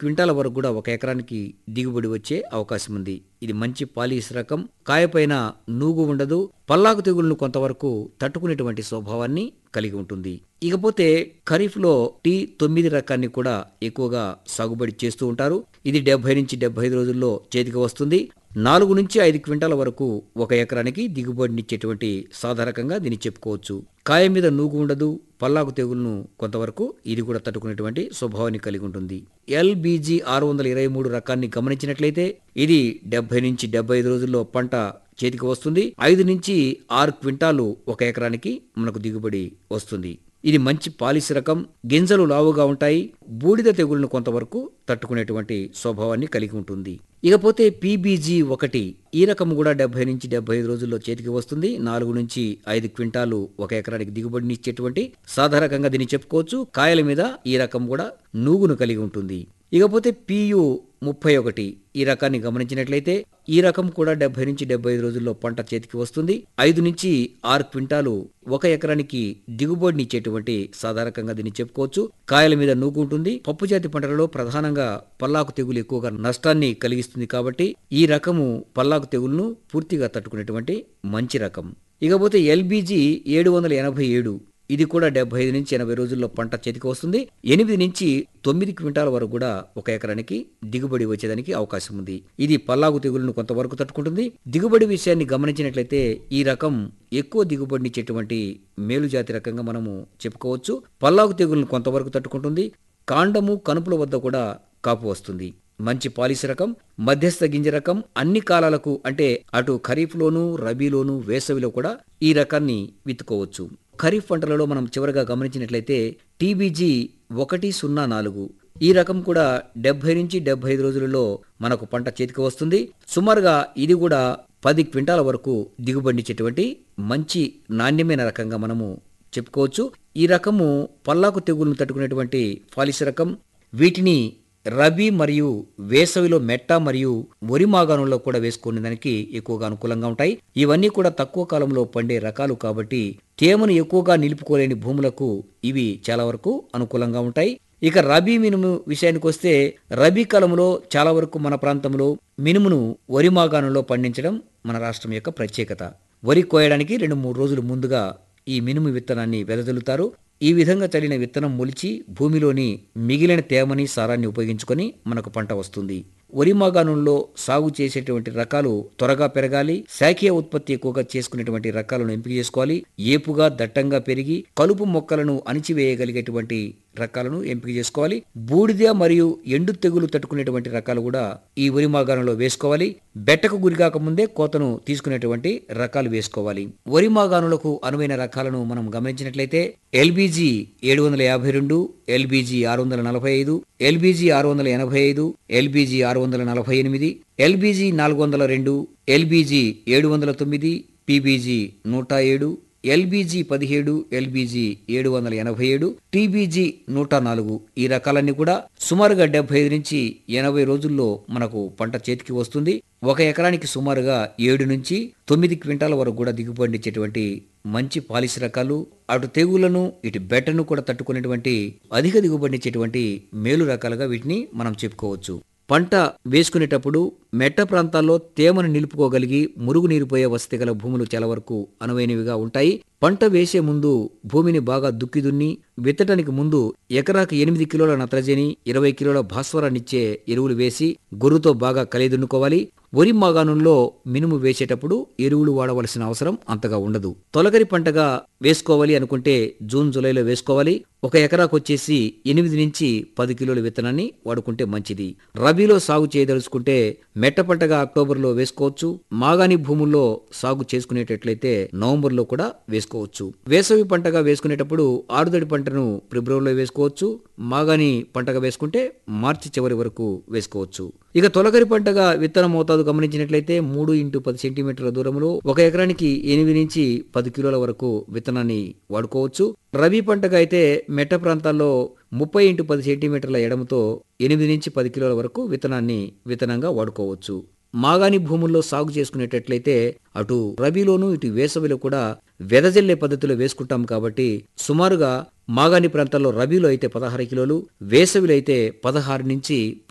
క్వింటాల వరకు కూడా ఒక ఎకరానికి దిగుబడి వచ్చే అవకాశం ఉంది ఇది మంచి పాలిస్ రకం కాయపైన నూగు ఉండదు పల్లాకు తెగుళ్లను కొంతవరకు తట్టుకునేటువంటి స్వభావాన్ని కలిగి ఉంటుంది ఇకపోతే ఖరీఫ్ లో టీ తొమ్మిది రకాన్ని కూడా ఎక్కువగా సాగుబడి చేస్తూ ఉంటారు ఇది డెబ్బై నుంచి డెబ్బై ఐదు రోజుల్లో చేతికి వస్తుంది నాలుగు నుంచి ఐదు క్వింటాల వరకు ఒక ఎకరానికి దిగుబడినిచ్చేటువంటి సాధారణంగా దీన్ని చెప్పుకోవచ్చు కాయ మీద నూగు ఉండదు పల్లాకు తెగులను కొంతవరకు ఇది కూడా తట్టుకునేటువంటి స్వభావాన్ని కలిగి ఉంటుంది ఎల్బీజీ ఆరు వందల ఇరవై మూడు రకాన్ని గమనించినట్లయితే ఇది డెబ్బై నుంచి డెబ్బై ఐదు రోజుల్లో పంట చేతికి వస్తుంది ఐదు నుంచి ఆరు క్వింటాలు ఒక ఎకరానికి మనకు దిగుబడి వస్తుంది ఇది మంచి పాలిస్ రకం గింజలు లావుగా ఉంటాయి బూడిద తెగుళ్లను కొంతవరకు తట్టుకునేటువంటి స్వభావాన్ని కలిగి ఉంటుంది ఇకపోతే పీబీజీ ఒకటి ఈ రకం కూడా డెబ్బై నుంచి డెబ్బై ఐదు రోజుల్లో చేతికి వస్తుంది నాలుగు నుంచి ఐదు క్వింటాలు ఒక ఎకరానికి దిగుబడిని ఇచ్చేటువంటి సాధారణంగా దీన్ని చెప్పుకోవచ్చు కాయల మీద ఈ రకం కూడా నూగును కలిగి ఉంటుంది ఇకపోతే పియు ముప్పై ఒకటి ఈ రకాన్ని గమనించినట్లయితే ఈ రకం కూడా డెబ్బై నుంచి డెబ్బై ఐదు రోజుల్లో పంట చేతికి వస్తుంది ఐదు నుంచి ఆరు క్వింటాలు ఒక ఎకరానికి దిగుబడిని ఇచ్చేటువంటి సాధారణంగా దీన్ని చెప్పుకోవచ్చు కాయల మీద నూగు ఉంటుంది పప్పు జాతి పంటలలో ప్రధానంగా పల్లాకు తెగులు ఎక్కువగా నష్టాన్ని కలిగిస్తుంది కాబట్టి ఈ రకము పల్లాకు తెగులను పూర్తిగా తట్టుకునేటువంటి మంచి రకం ఇకపోతే ఎల్బీజీ ఏడు వందల ఎనభై ఏడు ఇది కూడా డెబ్బై ఐదు నుంచి ఎనభై రోజుల్లో పంట చేతికి వస్తుంది ఎనిమిది నుంచి తొమ్మిది క్వింటాల వరకు కూడా ఒక ఎకరానికి దిగుబడి వచ్చేదానికి అవకాశం ఉంది ఇది పల్లాగు తెగులను కొంతవరకు తట్టుకుంటుంది దిగుబడి విషయాన్ని గమనించినట్లయితే ఈ రకం ఎక్కువ దిగుబడినిచ్చేటువంటి మేలు జాతి రకంగా మనము చెప్పుకోవచ్చు పల్లాగు తెగులను కొంతవరకు తట్టుకుంటుంది కాండము కనుపుల వద్ద కూడా కాపు వస్తుంది మంచి పాలిస్ రకం మధ్యస్థ గింజ రకం అన్ని కాలాలకు అంటే అటు ఖరీఫ్లోను రబీలోను వేసవిలో కూడా ఈ రకాన్ని విత్తుకోవచ్చు ఖరీఫ్ పంటలలో మనం చివరగా గమనించినట్లయితే టీబీజీ ఒకటి సున్నా నాలుగు ఈ రకం కూడా డెబ్బై నుంచి డెబ్బై ఐదు రోజులలో మనకు పంట చేతికి వస్తుంది సుమారుగా ఇది కూడా పది క్వింటాల వరకు దిగుబడినిచ్చేటువంటి మంచి నాణ్యమైన రకంగా మనము చెప్పుకోవచ్చు ఈ రకము పల్లాకు తెగులను తట్టుకునేటువంటి పాలిస్ రకం వీటిని రబీ మరియు వేసవిలో మెట్ట మరియు వరి మాగాణంలో కూడా వేసుకునే దానికి ఎక్కువగా అనుకూలంగా ఉంటాయి ఇవన్నీ కూడా తక్కువ కాలంలో పండే రకాలు కాబట్టి తేమను ఎక్కువగా నిలుపుకోలేని భూములకు ఇవి చాలా వరకు అనుకూలంగా ఉంటాయి ఇక రబీ మినుము విషయానికి వస్తే రబీ కాలంలో చాలా వరకు మన ప్రాంతంలో మినుమును వరి మాగాణంలో పండించడం మన రాష్ట్రం యొక్క ప్రత్యేకత వరి కోయడానికి రెండు మూడు రోజులు ముందుగా ఈ మినుము విత్తనాన్ని వెదజల్లుతారు ఈ విధంగా చల్లిన విత్తనం మొలిచి భూమిలోని మిగిలిన తేమని సారాన్ని ఉపయోగించుకొని మనకు పంట వస్తుంది వరి మాగాణంలో సాగు చేసేటువంటి రకాలు త్వరగా పెరగాలి శాఖీయ ఉత్పత్తి ఎక్కువగా చేసుకునేటువంటి రకాలను ఎంపిక చేసుకోవాలి ఏపుగా దట్టంగా పెరిగి కలుపు మొక్కలను అణిచివేయగలిగేటువంటి రకాలను ఎంపిక చేసుకోవాలి బూడిద మరియు ఎండు తెగులు తట్టుకునేటువంటి రకాలు కూడా ఈ వరి మాగాణంలో వేసుకోవాలి బెట్టకు గురికాక ముందే కోతను తీసుకునేటువంటి రకాలు వేసుకోవాలి వరి మాగాణులకు అనువైన రకాలను మనం గమనించినట్లయితే ఎల్బీజీ ఏడు వందల యాభై రెండు ఎల్బీజీ ఆరు వందల నలభై ఐదు ఎల్బీజీ ఆరు వందల ఎనభై ఐదు ఎల్బీజీ ఆరు వందల నలభై ఎనిమిది ఎల్బీజీ నాలుగు వందల రెండు ఎల్బీజీ ఏడు వందల తొమ్మిది పీబీజీ నూట ఏడు ఎల్బీజీ పదిహేడు ఎల్బీజీ ఏడు వందల ఎనభై ఏడు టీబీజీ నూట నాలుగు ఈ రకాలన్నీ కూడా సుమారుగా డెబ్బై ఐదు నుంచి ఎనభై రోజుల్లో మనకు పంట చేతికి వస్తుంది ఒక ఎకరానికి సుమారుగా ఏడు నుంచి తొమ్మిది క్వింటాల వరకు కూడా దిగుబడినిచ్చేటువంటి మంచి పాలిస్ రకాలు అటు తెగులను ఇటు బెట్టను కూడా తట్టుకునేటువంటి అధిక దిగుబడినిచ్చేటువంటి మేలు రకాలుగా వీటిని మనం చెప్పుకోవచ్చు పంట వేసుకునేటప్పుడు మెట్ట ప్రాంతాల్లో తేమను నిలుపుకోగలిగి మురుగు నీరు పోయే వసతి గల భూములు చాలా వరకు అనువైనవిగా ఉంటాయి పంట వేసే ముందు భూమిని బాగా దుక్కి దున్ని విత్తటానికి ముందు ఎకరాకు ఎనిమిది కిలోల నత్రజని ఇరవై కిలోల భాస్వరాన్నిచ్చే ఎరువులు వేసి గొర్రుతో బాగా కలిదున్నుకోవాలి వరి మాగాణంలో మినుము వేసేటప్పుడు ఎరువులు వాడవలసిన అవసరం అంతగా ఉండదు తొలకరి పంటగా వేసుకోవాలి అనుకుంటే జూన్ జూలైలో వేసుకోవాలి ఒక ఎకరాకు వచ్చేసి ఎనిమిది నుంచి పది కిలోల విత్తనాన్ని వాడుకుంటే మంచిది రబీలో సాగు చేయదలుచుకుంటే మెట్ట పంటగా అక్టోబర్లో వేసుకోవచ్చు మాగాణి భూముల్లో సాగు చేసుకునేటట్లయితే నవంబర్లో కూడా వేసుకోవచ్చు వేసవి పంటగా వేసుకునేటప్పుడు ఆరుదడి పంటను ఫిబ్రవరిలో వేసుకోవచ్చు మాగాణి పంటగా వేసుకుంటే మార్చి చివరి వరకు వేసుకోవచ్చు ఇక తొలకరి పంటగా విత్తన మోతాదు గమనించినట్లయితే మూడు ఇంటూ పది సెంటీమీటర్ల దూరంలో ఒక ఎకరానికి ఎనిమిది నుంచి పది కిలోల వరకు విత్తనాన్ని వాడుకోవచ్చు రబీ పంటగా అయితే మెట్ట ప్రాంతాల్లో ముప్పై ఇంటూ పది సెంటీమీటర్ల ఎడమతో ఎనిమిది నుంచి పది కిలోల వరకు విత్తనాన్ని విత్తనంగా వాడుకోవచ్చు మాగాని భూముల్లో సాగు చేసుకునేటట్లయితే అటు రబీలోను ఇటు వేసవిలో కూడా వెదజల్లే పద్ధతిలో వేసుకుంటాం కాబట్టి సుమారుగా మాగాని ప్రాంతాల్లో రబీలో అయితే పదహారు కిలోలు వేసవిలో అయితే పదహారు నుంచి